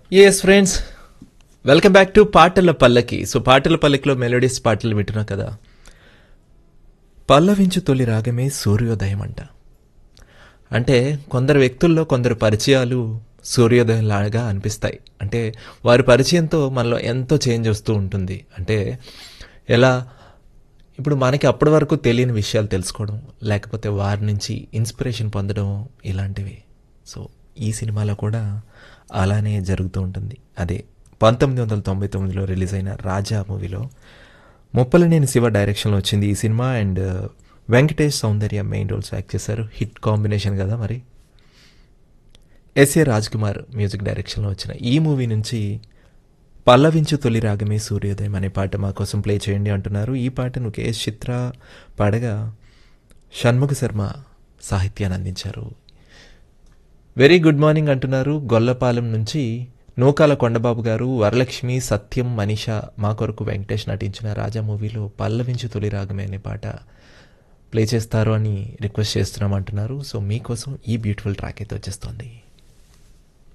yes friends welcome back to పాటల పల్లకి so పాటల పల్లకిలో మెలోడీస్ పాటలు వింటున్నాం కదా పల్లవించు తొలి రాగమే సూర్యోదయం అంట అంటే కొందరు వ్యక్తుల్లో కొందరు పరిచయాలు సూర్యోదయం లాగా అనిపిస్తాయి అంటే వారి పరిచయంతో మనలో ఎంతో చేంజ్ వస్తూ ఉంటుంది అంటే ఎలా ఇప్పుడు మనకి అప్పటి వరకు తెలియని విషయాలు తెలుసుకోవడం లేకపోతే వారి నుంచి ఇన్స్పిరేషన్ పొందడం ఇలాంటివి సో ఈ సినిమాలో కూడా అలానే జరుగుతూ ఉంటుంది అదే పంతొమ్మిది వందల తొంభై తొమ్మిదిలో రిలీజ్ అయిన రాజా మూవీలో ముప్పలనేని శివ డైరెక్షన్లో వచ్చింది ఈ cinema and Venkatesh Soundarya main roles act చేశారు హిట్ కాంబినేషన్ కదా మరి ఎస్ఏ రాజ్ కుమార్ మ్యూజిక్ డైరెక్షన్లో వచ్చిన ఈ మూవీ నుంచి పల్లవించు తొలి రాగమే సూర్యోదయం అనే పాట మా కోసం ప్లే చేయండి అంటున్నారు ఈ పాటను కేఎస్ చిత్ర పాడగా షణ్ముఖ శర్మ సాహిత్యాన్ని అందించారు వెరీ గుడ్ మార్నింగ్ అంటున్నారు గొల్లపాలెం నుంచి నూకాల కొండబాబు గారు వరలక్ష్మి సత్యం మనీష మా కొరకు వెంకటేష్ నటించిన రాజా మూవీలో పల్లవించు తొలి రాగమే అనే పాట ప్లే చేస్తారు అని రిక్వెస్ట్ చేస్తున్నాం అంటున్నారు సో మీకోసం ఈ బ్యూటిఫుల్ ట్రాక్ అయితే వచ్చేస్తుంది